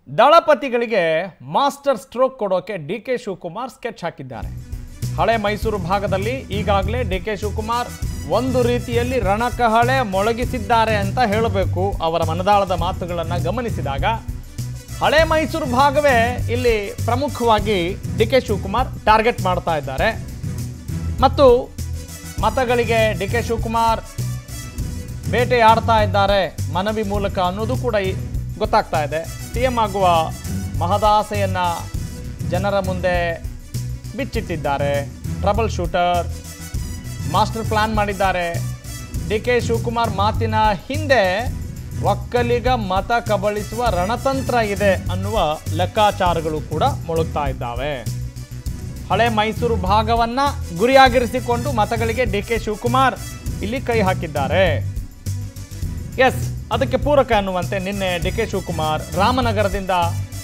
ದಳಪತಿಗಳಿಗೆ master stroke ಕೊಡೋಕೆ D K Shivakumar sketch ಹಾಕಿದ್ದಾರೆ ಹಳೆ ಮೈಸೂರು ಭಾಗದಲ್ಲಿ ಈಗಾಗಲೇ ಡಿ ಕೆ ಶಿವಕುಮಾರ್ ಒಂದು ರೀತಿಯಲ್ಲಿ ರಣಕಹಳೆ ಮೊಳಗಿಸಿದ್ದಾರೆ ಅಂತ ಹೇಳಬೇಕು ಅವರ ಮನದಾಳದ ಮಾತುಗಳನ್ನು ಗಮನಿಸಿದಾಗ ಹಳೆ ಮೈಸೂರು ಭಾಗವೇ ಇಲ್ಲಿ ಪ್ರಮುಖವಾಗಿ ಡಿ ಕೆ ಶಿವಕುಮಾರ್ ಟಾರ್ಗೆಟ್ ಮಾಡ್ತಾ ಇದ್ದಾರೆ ಮತ್ತು ಮತಗಳಿಗೆ ಡಿ ಕೆ ಶಿವಕುಮಾರ್ ಬೇಟೆಯಾಡ್ತಾ ಇದ್ದಾರೆ ಮನವಿ ಮೂಲಕ ಅನ್ನೋದು ಕೂಡ ಈ- ಗೊತ್ತಾಗ್ತಾ ಇದೆ ಸಿ ಎಂ ಆಗುವ ಮಹದಾಸೆಯನ್ನ ಜನರ ಮುಂದೆ ಬಿಚ್ಚಿಟ್ಟಿದ್ದಾರೆ ಟ್ರಬಲ್ ಶೂಟರ್ ಮಾಸ್ಟರ್ ಪ್ಲಾನ್ ಮಾಡಿದ್ದಾರೆ ಡಿ ಕೆ ಶಿವಕುಮಾರ್ ಮಾತಿನ ಹಿಂದೆ ಒಕ್ಕಲಿಗ ಮತ ಕಬಳಿಸುವ ರಣತಂತ್ರ ಇದೆ ಅನ್ನುವ ಲೆಕ್ಕಾಚಾರಗಳು ಕೂಡ ಮೊಳಗ್ತಾ ಇದ್ದಾವೆ ಹಳೆ ಮೈಸೂರು ಭಾಗವನ್ನ ಗುರಿಯಾಗಿರಿಸಿಕೊಂಡು ಮತಗಳಿಗೆ ಡಿ ಕೆ ಶಿವಕುಮಾರ್ ಇಲ್ಲಿ ಕೈ ಹಾಕಿದ್ದಾರೆ ಎಸ್ ಅದಕ್ಕೆ ಪೂರಕ ಅನ್ನುವಂತೆ ನಿನ್ನೆ ಡಿ ಕೆ ಶಿವಕುಮಾರ್ ರಾಮನಗರದಿಂದ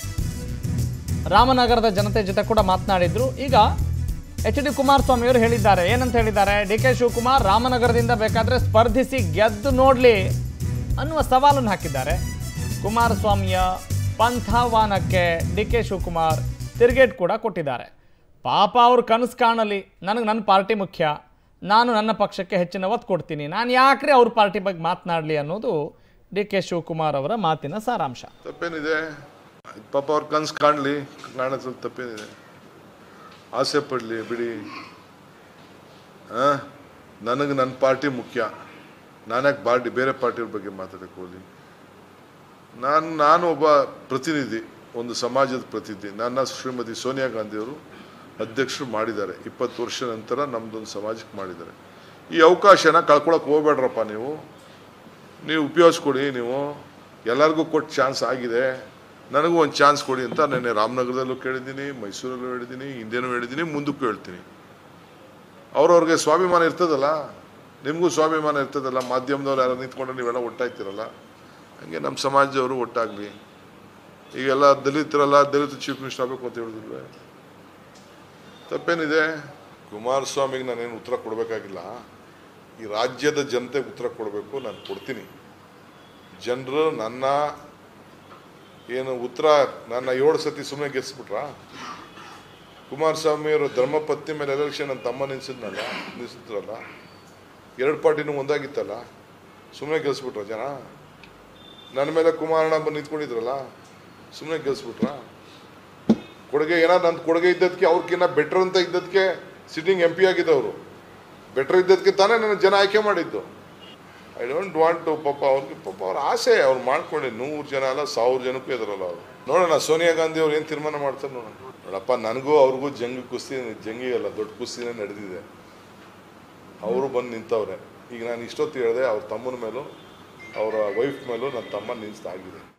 ರಾಮನಗರದ ಜನತೆ ಜೊತೆ ಕೂಡ ಮಾತನಾಡಿದ್ರು ಈಗ ಎಚ್ ಡಿ ಕುಮಾರಸ್ವಾಮಿ ಅವರು ಹೇಳಿದ್ದಾರೆ ಏನಂತ ಹೇಳಿದ್ದಾರೆ ಡಿ ಕೆ ಶಿವಕುಮಾರ್ ರಾಮನಗರದಿಂದ ಬೇಕಾದ್ರೆ ಸ್ಪರ್ಧಿಸಿ ಗೆದ್ದು ನೋಡ್ಲಿ ಅನ್ನುವ ಸವಾಲನ್ನು ಹಾಕಿದ್ದಾರೆ ಕುಮಾರಸ್ವಾಮಿಯ ಪಂಥಾವಾನಕ್ಕೆ ಡಿ ಕೆ ಶಿವಕುಮಾರ್ ತಿರುಗೇಟ್ ಕೂಡ ಕೊಟ್ಟಿದ್ದಾರೆ ಪಾಪ ಅವ್ರು ಕನಸು ಕಾಣಲಿ ನನಗೆ ನನ್ನ ಪಾರ್ಟಿ ಮುಖ್ಯ ನಾನು ನನ್ನ ಪಕ್ಷಕ್ಕೆ ಹೆಚ್ಚಿನ ಒತ್ತು ಕೊಡ್ತೀನಿ ನಾನು ಯಾಕ್ರೆ ಅವ್ರ ಪಾರ್ಟಿ ಬಗ್ಗೆ ಮಾತನಾಡಲಿ ಅನ್ನೋದು ಡಿ ಕೆ ಶಿವಕುಮಾರ್ ಅವರ ಮಾತಿನ ಸಾರಾಂಶ ತಪ್ಪೇನಿದೆ ಪಾಪ ಅವ್ರ ಕನ್ಸು ಕಾಣಲಿ ಕಾಣಿಸೋದು ತಪ್ಪೇನಿದೆ ಆಸೆ ಪಡಲಿ ಬಿಡಿ ನನಗೆ ನನ್ನ ಪಾರ್ಟಿ ಮುಖ್ಯ ನಾನ್ಯಾಕೆ ಪಾರ್ಟಿ ಬೇರೆ ಪಾರ್ಟಿಯವ್ರ ಬಗ್ಗೆ ಮಾತಾಡಕ್ಕೆ ಹೋಗಲಿ ನಾನು ನಾನು ಒಬ್ಬ ಪ್ರತಿನಿಧಿ ಒಂದು ಸಮಾಜದ ಪ್ರತಿನಿಧಿ ನನ್ನ ಶ್ರೀಮತಿ ಸೋನಿಯಾ ಗಾಂಧಿಯವರು ಅಧ್ಯಕ್ಷರು ಮಾಡಿದ್ದಾರೆ ಇಪ್ಪತ್ತು ವರ್ಷ ನಂತರ ನಮ್ಮದೊಂದು ಸಮಾಜಕ್ಕೆ ಮಾಡಿದ್ದಾರೆ ಈ ಅವಕಾಶನ ಕಳ್ಕೊಳಕ್ಕೆ ಹೋಗ್ಬೇಡ್ರಪ್ಪ ನೀವು ನೀವು ಉಪಯೋಗಿಸ್ಕೊಡಿ ನೀವು ಎಲ್ಲರಿಗೂ ಕೊಟ್ಟು ಚಾನ್ಸ್ ಆಗಿದೆ ನನಗೂ ಒಂದು ಚಾನ್ಸ್ ಕೊಡಿ ಅಂತ ನೆನ್ನೆ ರಾಮನಗರದಲ್ಲೂ ಕೇಳಿದ್ದೀನಿ ಮೈಸೂರಲ್ಲೂ ಹೇಳಿದ್ದೀನಿ ಹಿಂದೆನೂ ಹೇಳಿದ್ದೀನಿ ಮುಂದಕ್ಕೂ ಹೇಳ್ತೀನಿ ಅವ್ರವ್ರಿಗೆ ಸ್ವಾಭಿಮಾನ ಇರ್ತದಲ್ಲ ನಿಮಗೂ ಸ್ವಾಭಿಮಾನ ಇರ್ತದಲ್ಲ ಮಾಧ್ಯಮದವ್ರು ಯಾರು ನಿಂತ್ಕೊಂಡು ನೀವೆಲ್ಲ ಒಟ್ಟಾಗ್ತಿರಲ್ಲ ಹಂಗೆ ನಮ್ಮ ಸಮಾಜದವರು ಒಟ್ಟಾಗಲಿ ಈಗೆಲ್ಲ ದಲಿತರಲ್ಲ ದಲಿತ ಚೀಫ್ ಮಿನಿಸ್ಟರ್ ಆಗಬೇಕು ಅಂತ ಹೇಳಿದ್ವಿ ತಪ್ಪೇನಿದೆ ಕುಮಾರಸ್ವಾಮಿಗೆ ನಾನೇನು ಉತ್ತರ ಕೊಡಬೇಕಾಗಿಲ್ಲ ಈ ರಾಜ್ಯದ ಜನತೆಗೆ ಉತ್ತರ ಕೊಡಬೇಕು ನಾನು ಕೊಡ್ತೀನಿ ಜನರು ನನ್ನ ಏನು ಉತ್ತರ ನನ್ನ ಏಳು ಸತಿ ಸುಮ್ಮನೆ ಗೆಲ್ಸ್ಬಿಟ್ರಾ ಕುಮಾರಸ್ವಾಮಿ ಅವರು ಧರ್ಮಪತ್ನಿ ಮೇಲೆ ಎಲೆಕ್ಷನ್ ನನ್ನ ತಮ್ಮ ನಿಲ್ಸಿದ್ನಲ್ಲ ನಿಲ್ಸಿದ್ರಲ್ಲ ಎರಡು ಪಾರ್ಟಿನೂ ಒಂದಾಗಿತ್ತಲ್ಲ ಸುಮ್ಮನೆ ಗೆಲ್ಸ್ಬಿಟ್ರ ಜನ ನನ್ನ ಮೇಲೆ ಕುಮಾರಣ್ಣ ಬಂದು ನಿಂತ್ಕೊಂಡಿದ್ರಲ್ಲ ಸುಮ್ಮನೆ ಗೆಲ್ಸ್ಬಿಟ್ರಾ ಕೊಡುಗೆ ಏನಾದ್ರು ನನ್ನ ಕೊಡುಗೆ ಇದ್ದದಕ್ಕೆ ಅವ್ರಿಗಿನ್ನ ಬೆಟ್ರ್ ಅಂತ ಇದ್ದದಕ್ಕೆ ಸಿಟ್ಟಿಂಗ್ ಎಂ ಪಿ ಆಗಿದ್ದವರು ಬೆಟ್ರ್ ಇದ್ದದಕ್ಕೆ ತಾನೇ ನನ್ನ ಜನ ಆಯ್ಕೆ ಮಾಡಿದ್ದು ಐ ಡೋಂಟ್ ವಾಂಟ್ ಟು ಪಾಪ ಅವ್ರಿಗೆ ಪಾಪ ಅವ್ರ ಆಸೆ ಅವ್ರು ಮಾಡ್ಕೊಳ್ಳಿ ನೂರು ಜನ ಅಲ್ಲ ಸಾವಿರ ಜನಕ್ಕೂ ಇದಾರಲ್ಲ ಅವರು ನೋಡೋಣ ಸೋನಿಯಾ ಗಾಂಧಿ ಅವ್ರು ಏನು ತೀರ್ಮಾನ ಮಾಡ್ತಾರೆ ನೋಡೋಣ ನೋಡಪ್ಪ ನನಗೂ ಅವ್ರಿಗೂ ಜಂಗ್ ಕುಸ್ತಿ ಜಂಗಿ ಅಲ್ಲ ದೊಡ್ಡ ಕುಸ್ತಿನೇ ನಡೆದಿದೆ ಅವರು ಬಂದು ನಿಂತವ್ರೆ ಈಗ ನಾನು ಇಷ್ಟೊತ್ತು ಹೇಳಿದೆ ಅವ್ರ ತಮ್ಮನ ಮೇಲೂ ಅವರ ವೈಫ್ ಮೇಲೂ ನನ್ನ ತಮ್ಮ ನಿಲ್ಲಿಸ್ತಾ ಆಗಿದೆ